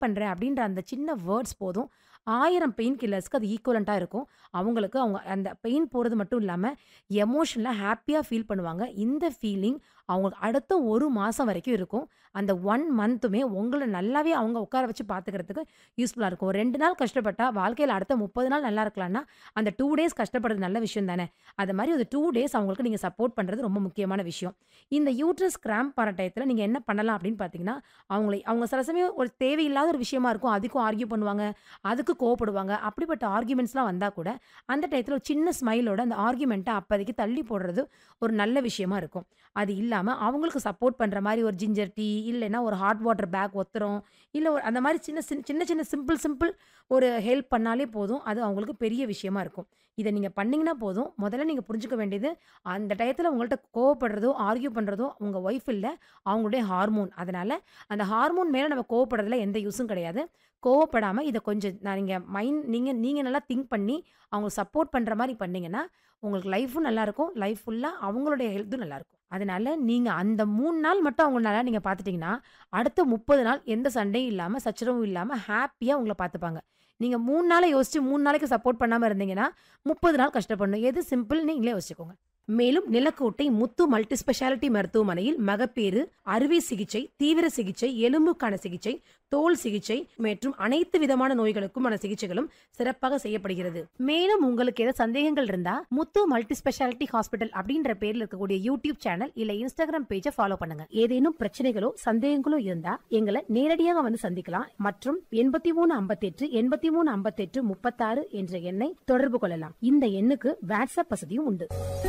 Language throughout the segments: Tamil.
பண்றேன் அப்படின்ற அந்த சின்ன வேர்ட்ஸ் போதும். 1000 பெயின் கில்லர்ஸ்க்கு அது ஈக்குவலன்ட்டா இருக்கும். அவங்களுக்கு அவங்க அந்த பெயின் போறது மட்டும் இல்லாம, எமோஷனலா ஹேப்பியா ஃபீல் பண்ணுவாங்க. இந்த ஃபீலிங் அவங்களுக்கு அடுத்த 1 மாசம் வரைக்கும் இருக்கும். அந்த 1 மந்த்துமே உங்கள நல்லாவே அவங்க உட்கார வச்சு பார்த்துக்கிறதுக்கு யூஸ்ஃபுல்லா இருக்கும். ஒரு 2 நாள் கஷ்டப்பட்டா, வாழ்க்கையில அடுத்த 30 நாள் நல்லா இருக்கலான்னா, அந்த 2 டேஸ் கஷ்டப்படுறது நல்ல விஷயம் தானே! அது மாரி ஒரு 2 டேஸ் அவங்களுக்கு நீங்க சப்போர்ட் பண்றது ரொம்ப முக்கியமான விஷயம். இந்த யூட்ரஸ் கிராம்ப் ஆன டயத்துல நீங்க என்ன பண்ணலாம் அப்படின்னு பார்த்தீங்கன்னா, அவங்கள அவங்க சில சமயம் ஒரு தேவையில்லாத ஒரு விஷயமா இருக்கும். அதுக்கும் ஆர்க்யூ பண்ணுவாங்க. அதுக்கு கோவப்படுவாங்க. அப்படிப்பட்ட ஆர்க்யூமெண்ட்ஸ்லாம் வந்தா கூட, அந்த டயத்துல ஒரு சின்ன ஸ்மைலோட அந்த ஆர்க்யூமெண்ட்ட அப்போதைக்கு தள்ளி போடுறது ஒரு நல்ல விஷயமா இருக்கும். அது இல்லாம அவங்களுக்கு சப்போர்ட் பண்ற மாரி ஒரு ஜிஞ்சர் டீ, இல்லைன்னா ஒரு ஹாட் வாட்டர் பேக் ஒத்தரம், இல்ல ஒரு அந்த மாரி சின்ன சின்ன சின்ன சின்ன சிம்பிள் சிம்பிள் ஒரு ஹெல்ப் பண்ணாலே போதும். அது அவங்களுக்கு பெரிய விஷயமா இருக்கும். இத நீங்க பண்ணீங்கன்னா போதும். முதல்ல நீங்க புரிஞ்சுக்க வேண்டியது, அந்த டயத்துல உங்கள்ட்ட கோவப்படுறதோ, ஆர்க்யூ பண்றதோ உங்க ஒய்ஃப் இல்ல. அவங்களுடைய ஹார்மோன். அதனால அந்த ஹார்மோன் மேல நம்ம கோவப்படுறதுல எந்த யூஸும் கிடையாது. கோவப்படாம இத கொஞ்சம் நான் நீங்க மைண்ட் நீங்க நீங்க நல்லா திங்க் பண்ணி, அவங்களுக்கு சப்போர்ட் பண்ற மாரி பண்ணீங்கன்னா, உங்களுக்கு லைஃப்பும் நல்லாயிருக்கும். லைஃப் ஃபுல்லா அவங்களுடைய ஹெல்த்தும் நல்லாயிருக்கும். அதனால நீங்க அந்த 3 நாள் மட்டும் அவங்கள நல்லா நீங்க பார்த்துட்டீங்கன்னா, அடுத்த 30 நாள் எந்த சண்டையும் இல்லாம, சச்சரவும் இல்லாம ஹேப்பியா உங்கள பார்த்துப்பாங்க. நீங்க 3 நாள யோசிச்சு 3 நாளைக்கு சப்போர்ட் பண்ணாம இருந்தீங்கன்னா, 30 நாள் கஷ்டப்படணும். எது சிம்பிள் நீங்களே யோசிச்சுக்கோங்க. மேலும் நிலக்கோட்டை முத்து மல்டி ஸ்பெஷாலிட்டி மருத்துவமனையில் மகப்பேறு, அறுவை சிகிச்சை, தீவிர சிகிச்சை, எலும்புக்கான சிகிச்சை, தோல் சிகிச்சை மற்றும் அனைத்து விதமான நோய்களுக்குமான சிகிச்சைகளும் சிறப்பாக செய்யப்படுகிறது. மேலும் உங்களுக்கு ஏதாவது சந்தேகங்கள் இருந்தா, முத்து மல்டி ஸ்பெஷாலிட்டி ஹாஸ்பிட்டல் அப்படின்ற பேர்ல இருக்கக்கூடிய யூடியூப் சேனல் இல்ல இன்ஸ்டாகிராம் பேஜ ஃபாலோ பண்ணுங்க. ஏதேனும் பிரச்சனைகளோ, சந்தேகங்களோ இருந்தா எங்கள நேரடியாக வந்து சந்திக்கலாம். மற்றும் 8358 8358 36 என்ற எண்ணை தொடர்பு கொள்ளலாம். இந்த எண்ணுக்கு வாட்ஸ்அப் வசதியும் உண்டு.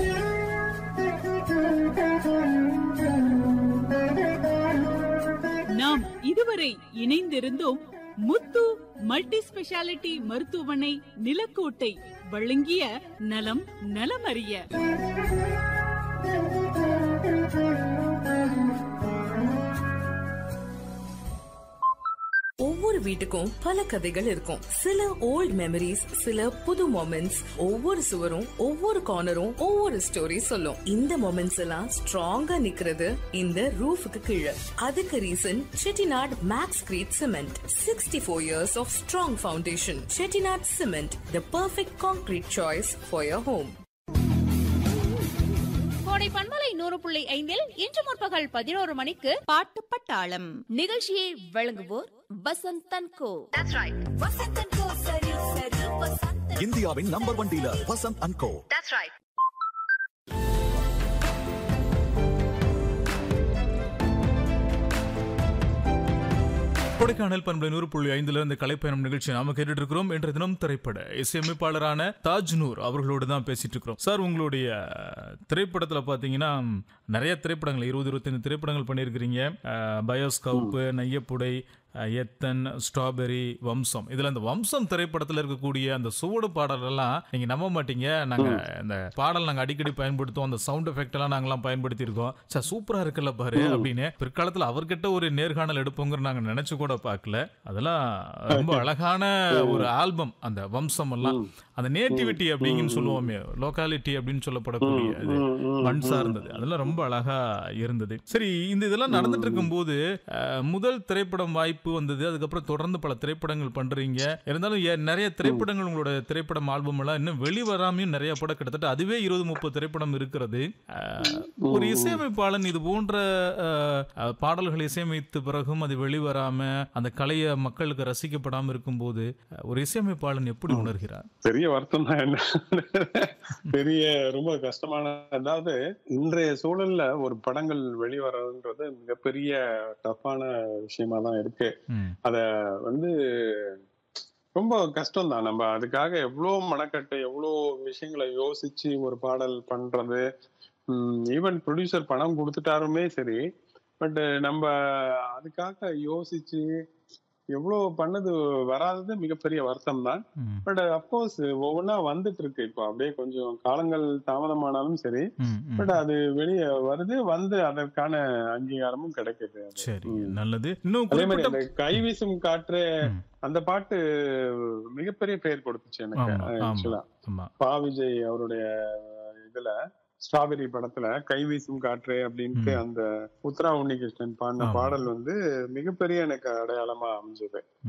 நாம் இதுவரை இணைந்திருந்தோம் முத்து மல்டி ஸ்பெஷாலிட்டி மருத்துவமனை நிலக்கோட்டை வழங்கிய நலம் நலமறிய ஒவ்வொரு வீட்டுக்கும் பல கதைகள் இருக்கும் சில ஓல்ட் மெமரிஸ் சில புது மொமெண்ட்ஸ் ஒவ்வொரு சுவரும் ஒவ்வொரு கார்னரும் ஒவ்வொரு ஸ்டோரி சொல்லும் இந்த மொமெண்ட்ஸ் எல்லாம் ஸ்ட்ராங்கா நிக்கிறது இந்த ரூஃபுக்கு கீழே அதுக்கு reason Chettinad Maxcrete cement sixty four years of strong foundation Chettinad cement the perfect concrete choice for your home கோடை பண்பலை நூறு புள்ளி ஐந்தில் இன்று முற்பகல் பதினோரு மணிக்கு பாட்டு பட்டாளம் நிகழ்ச்சியை வழங்குவோர் வசந்த் தன்கோ இந்தியாவின் number one dealer Vasanth and co Kodaikanal பண்பலை நூறு புள்ளி ஐந்துல இந்த கலைப்பயணம் நிகழ்ச்சி நாம கேட்டுட்டு இருக்கிறோம் என்ற தினம் திரைப்பட இசையமைப்பாளரான தாஜ் நூர் அவர்களோடு தான் பேசிட்டு இருக்கிறோம் சார் உங்களுடைய திரைப்படத்துல பாத்தீங்கன்னா நிறைய திரைப்படங்கள் இருபது இருபத்தைந்து திரைப்படங்கள் பண்ணியிருக்கிறீங்க அஹ், பயோஸ்கோப்பு நையப்புடை அஹ், எத்தன் ஸ்ட்ராபெரி வம்சம் இதுல இந்த வம்சம் திரைப்படத்துல இருக்கக்கூடிய அந்த சுவடு பாடலெல்லாம் நீங்க நம்ப மாட்டீங்க நாங்க இந்த பாடல் நாங்க அடிக்கடி பயன்படுத்துவோம் அந்த சவுண்ட் எஃபெக்ட் எல்லாம் நாங்கெல்லாம் பயன்படுத்தி இருக்கோம் சார் சூப்பரா இருக்குல்ல பாரு அப்படின்னு பிற்காலத்துல அவர்கிட்ட ஒரு நேர்காணல் எடுப்போங்கிற நாங்க நினைச்சு கூட பார்க்கல அதெல்லாம் ரொம்ப அழகான ஒரு ஆல்பம் அந்த வம்சம் எல்லாம் அந்த நேட்டிவிட்டி அப்படிங்கன்னு சொல்லுவோமே லோகாலிட்டி அப்படின்னு சொல்லப்படக்கூடிய அது மண் சார்ந்தது அதெல்லாம் ரொம்ப அழகா இருந்தது சரி இந்த இதெல்லாம் நடந்துட்டு இருக்கும்போது அஹ், முதல் திரைப்படம் வாய்ப்பு வந்தது அதுக்கப்புறம் தொடர்ந்து பல திரைப்படங்கள் பண்றீங்க இருந்தாலும் ஏ- நிறைய திரைப்படங்கள் உங்களோட திரைப்படம் ஆல்பம் எல்லாம் இன்னும் வெளிவராமையும் நிறைய படம் கிட்டத்தட்ட அதுவே இருபது முப்பது திரைப்படம் இருக்கிறது அஹ், ஒரு இசையமைப்பாளன் இது போன்ற அஹ், அஹ், பாடல்களை இசையமைத்த பிறகும் அது வெளிவராம அந்த கலையை மக்களுக்கு ரசிக்கப்படாம இருக்கும்போது அஹ், ஒரு இசையமைப்பாளன் எப்படி உணர்கிறார் பெரிய வருத்தம் தான் என்ன பெரிய ரொம்ப கஷ்டமான அதாவது இன்றைய சூழல்ல ஒரு படங்கள் வெளிவரதுன்றது மிகப்பெரிய டஃப்பான விஷயமா தான் இருக்கு ம், அத வந்து ரொம்ப கஷ்டம் தான் நம்ம அதுக்காக எவ்வளவு மனக்கட்டு எவ்வளவு விஷயங்களை யோசிச்சு ஒரு பாடல் பண்றது ஈவன் ப்ரொடியூசர் பணம் கொடுத்துட்டாருமே சரி பட் நம்ம அதுக்காக யோசிச்சு எவ்வளவு பண்ணது வராதது மிகப்பெரிய வருத்தம் தான் ம், பட் அப்கோர்ஸ் ஒவ்வொன்றா வந்துட்டு இருக்கு இப்போ அப்படியே கொஞ்சம் காலங்கள் தாமதமானாலும் சரி ம், ம். பட் அது வெளியே வருது வந்து அதற்கான அங்கீகாரமும் கிடைக்குது அது. சரி ம். நல்லது இன்னும் அதே மாதிரி குறிப்பிட்ட அந்த கை வீசும் காற்று ம். அந்த பாட்டு மிகப்பெரிய பெயர் கொடுத்துச்சு எனக்கு ஆமா, ஆமா. ஆக்சுவலா ஆமா பா விஜய் அவருடைய இதுல ஸ்ட்ராபெரி படத்துல கை வீசும் காற்று அப்படின்ட்டு ம். அந்த உத்ரா உன்னிகிருஷ்ணன் பாடின ஆமா. பாடல் வந்து மிகப்பெரிய எனக்கு அடையாளமா அமைஞ்சது